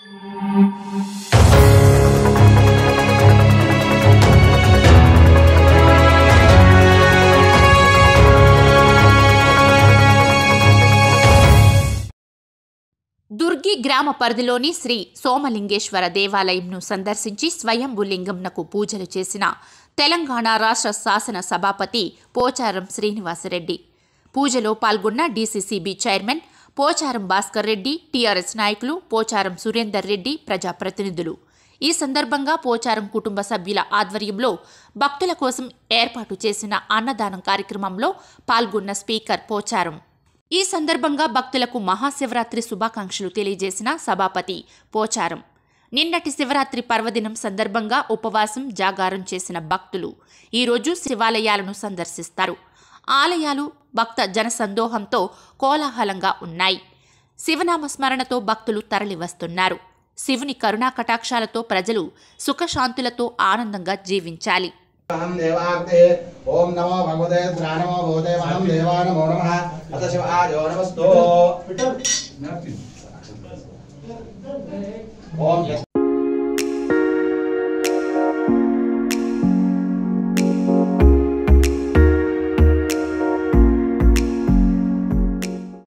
దుర్గి గ్రామ పరిధిలోని శ్రీ సోమలింగేశ్వర దేవాలయంను సందర్శించి స్వయంభు లింగంనకు పూజలు చేసిన తెలంగాణ రాష్ట్ర శాసన సభాపతి పోచారం శ్రీనివాసరెడ్డి పూజలో పాల్గొన్న DCCB chairman Pocharam Bhaskar Reddy TRS నాయకులు పోచారం సురేందర్ రెడ్డి ప్రజాప్రతినిధులు ఈ సందర్భంగా పోచారం కుటుంబ సభ్యుల ఆధ్వర్యంలో భక్తుల కోసం ఏర్పాటు చేసిన అన్నదానం కార్యక్రమంలో పాల్గొన్న స్పీకర్ పోచారం ఈ సందర్భంగా భక్తులకు మహాశివరాత్రి శుభాకాంక్షలు తెలియజేసిన సభాపతి పోచారం నిన్నటి శివరాత్రి పర్వదినం సందర్భంగా ఉపవాసం జాగారం చేసిన భక్తులు ఈరోజు శివాలయాలను సందర్శిస్తారు ఆలయాలు భక్త జనసందోహంతో కోలాహలంగా ఉన్నాయి శివనామ స్మరణతో భక్తులు తరలివస్తున్నారు శివుని కరుణా కటాక్షాలతో ప్రజలు సుఖశాంతులతో ఆనందంగా జీవించాలి అహం దేవాగ్నే ఓం నమో భగవతే ద్రానమో భూతే మహం దేవా నమో నమః అత శివాయో నమస్తో